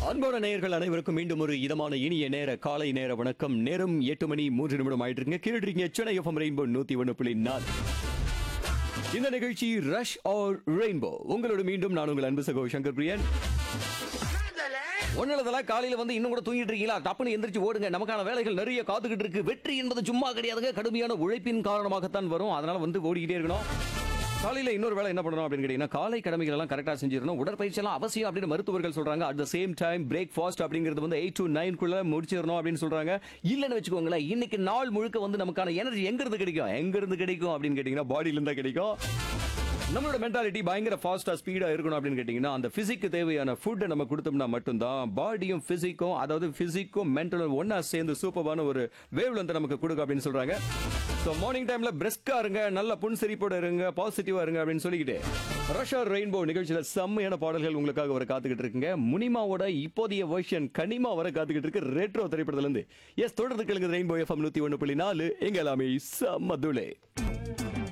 அன்பான நேயர்கள் அனைவருக்கும் மீண்டும் ஒரு இதமான இனிய நேர காலை நேர வணக்கம் நேரம் எட்டு மணி மூன்று நிமிடம் ஆயிட்டு இருக்குங்க கேட்டுருக்கீங்க சென்னை எஃப்எம் ரெயின்போ நூத்தி ஒன்று புள்ளி நாலு இந்த நிகழ்ச்சி ரஷ் ஆர் ரெயின்போ உங்களோட மீண்டும் நான் உங்கள் அன்பு சகோ சங்கர் பிரியன் ஒன்னுலதெல்லாம் காலையில வந்து இன்னும் கூட தூங்கிட்டு இருக்கீங்களா டப்புன்னு எந்திரிச்சு ஓடுங்க நமக்கான வேலைகள் நிறைய காத்துக்கிட்டு இருக்கு வெற்றி என்பது சும்மா கிடையாதுங்க கடுமையான உழைப்பின் காரணமாகத்தான் வரும் அதனால வந்து ஓடிக்கிட்டே இருக்கணும் காலையில இன்னொரு வேலை என்ன பண்ணணும் அப்படின்னு கேட்டீங்கன்னா காலை கடமைகள் எல்லாம் கரெக்டா செஞ்சிடணும் உடற்பயிற்சி எல்லாம் அவசியம் அப்படின்னு மருத்துவர்கள் சொல்றாங்க at the same time breakfast அப்படிங்கிறது வந்து எயிட் டு நைன் குள்ள முடிச்சிடணும் அப்படின்னு சொல்றாங்க இல்லைன்னு வச்சுக்கோங்களேன் இன்னைக்கு நாள் முழுக்க வந்து நமக்கான எனர்ஜி எங்க இருந்து கிடைக்கும் எங்க இருந்து கிடைக்கும் அப்படின்னு கேட்டீங்கன்னா பாடியில இருந்தா கிடைக்கும் நம்மளோட மென்டாலிட்டி பயங்கர ஃபாஸ்டா ஸ்பீடா இருக்கணும் அப்படின்னு கேட்டீங்கன்னா அந்த பிசிக்கு தேவையான ஃபுட்டை நம்ம கொடுத்தோம்னா மட்டும்தான் பாடியும் பிசிக்கும் அதாவது பிசிக்கும் மென்டலும் ஒன்னா சேர்ந்து சூப்பரான ஒரு வேவ் வந்து நமக்கு கொடுக்கும் அப்படின்னு சொல்றாங்க ஸோ மார்னிங் டைம்ல பிரெஸ்கா இருங்க நல்ல புன்சிரிப்போட இருங்க பாசிட்டிவா இருங்க அப்படின்னு சொல்லிக்கிட்டு ரஷர் ரெயின்போ நிகழ்ச்சியில செம்மையான பாடல்கள் உங்களுக்காக வர காத்துக்கிட்டு இருக்குங்க முனிமாவோட இப்போதைய வெர்ஷன் கனிமா வர காத்துக்கிட்டு இருக்கு ரெட்ரோ திரைப்படத்துல இருந்து எஸ் தொடர்ந்து கேளுங்க ரெயின்போ எஃப்எம் நூத்தி ஒன்று புள்ளி நாலு எங்க எல்லாமே செம்ம துளே